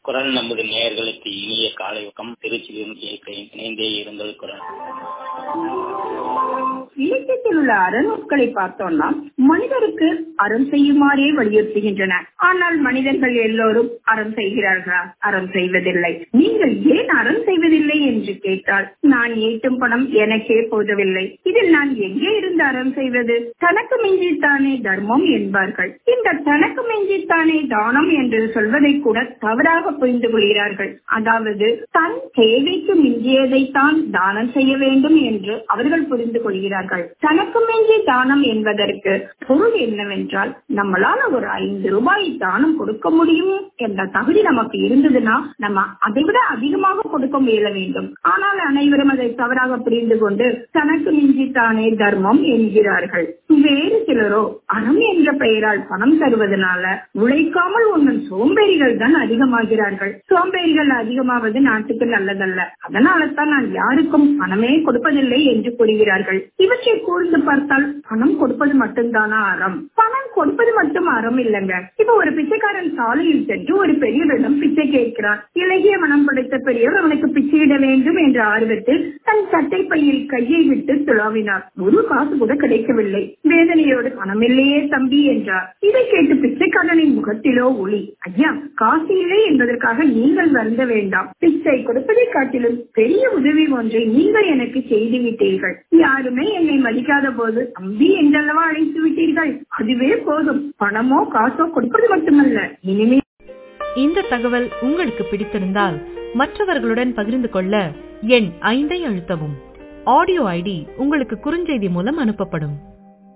குரல் நமது நேயர்களுக்கு இனிய காலை வக்கம் திருச்சியிலிருந்து கேட்கிறேன் இணைந்தே இருங்கள் குரல் இலக்கியத்தில் உள்ள அறநூட்களை பார்த்தோம்னா மனிதருக்கு அறம் செய்யுமாறே வலியுறுத்துகின்றன ஆனால் மனிதர்கள் எல்லோரும் அறம் செய்கிறார்களா அறம் செய்வதில்லை நீங்கள் ஏன் அறம் செய்வதில்லை என்று கேட்டால் நான் ஈட்டும் பணம் எனக்கே போதவில்லை இதில் நான் எங்கே இருந்து அறம் செய்வது தனக்கு மிஞ்சித்தானே தர்மம் என்பார்கள் இந்த தனக்கு மிஞ்சித்தானே தானம் என்று சொல்வதை கூட தவறாக புரிந்து கொள்கிறார்கள் அதாவது தன் தேவைக்கு மிஞ்சியதைத்தான் தானம் செய்ய வேண்டும் என்று அவர்கள் புரிந்து கொள்கிறார்கள் தனக்கு மிஞ்சி தானம் என்பதற்கு பொருள் என்னவென்றால் நம்மளால ஒரு ஐந்து ரூபாய் தானம் கொடுக்க முடியும் என்ற தகுதி நமக்கு இருந்ததுன்னா நம்ம அதை விட அதிகமாக கொடுக்க முயல வேண்டும் ஆனால் அனைவரும் அதை தவறாக புரிந்து கொண்டு தனக்கு மிஞ்சி தானே தர்மம் என்கிறார்கள் வேறு சிலரோ அறம் என்ற பெயரால் பணம் தருவதனால உழைக்காமல் உண்ணும் சோம்பேறிகள் தான் அதிகமாகிறார்கள் சோம்பேறிகள் அதிகமாவது நாட்டுக்கு நல்லதல்ல அதனால தான் நான் யாருக்கும் பணமே கொடுப்பதில்லை என்று கூறுகிறார்கள் இவற்றை கூர்ந்து பார்த்தால் பணம் கொடுப்பது மட்டும்தானா அறம் பணம் கொடுப்பது மட்டும் அறம் இல்லைங்க இப்ப ஒரு பிச்சைக்காரன் சாலையில் சென்று ஒரு பெரியவரிடம் பிச்சை கேட்கிறான் இலகிய மனம் படைத்த பெரியவர் அவனுக்கு பிச்சையிட வேண்டும் என்ற ஆர்வத்தில் தன் சட்டை பையில் கையை விட்டு துளாவினார் ஒரு காசு கூட கிடைக்கவில்லை வேதனையோடு பணமில்லையே தம்பி என்றார் இதை கேட்டு பிச்சைக்காரனின் முகத்திலோ ஒளி ஐயா காசு இல்லை என்பதற்காக நீங்கள் வருந்த வேண்டாம் பிச்சை கொடுப்பதை காட்டிலும் பெரிய உதவி ஒன்றை நீங்கள் எனக்கு செய்து விட்டீர்கள் யாருமே என்னை மதிக்காத போது தம்பி என்றல்லவா அழைத்து விட்டீர்கள் அதுவே போதும் பணமோ காசோ கொடுப்பது மட்டுமல்ல இனிமே இந்த தகவல் உங்களுக்கு பிடித்திருந்தால் மற்றவர்களுடன் பகிர்ந்து கொள்ள எண் ஐந்தை அழுத்தவும் ஆடியோ ஐடி உங்களுக்கு குறுஞ்செய்தி மூலம் அனுப்பப்படும்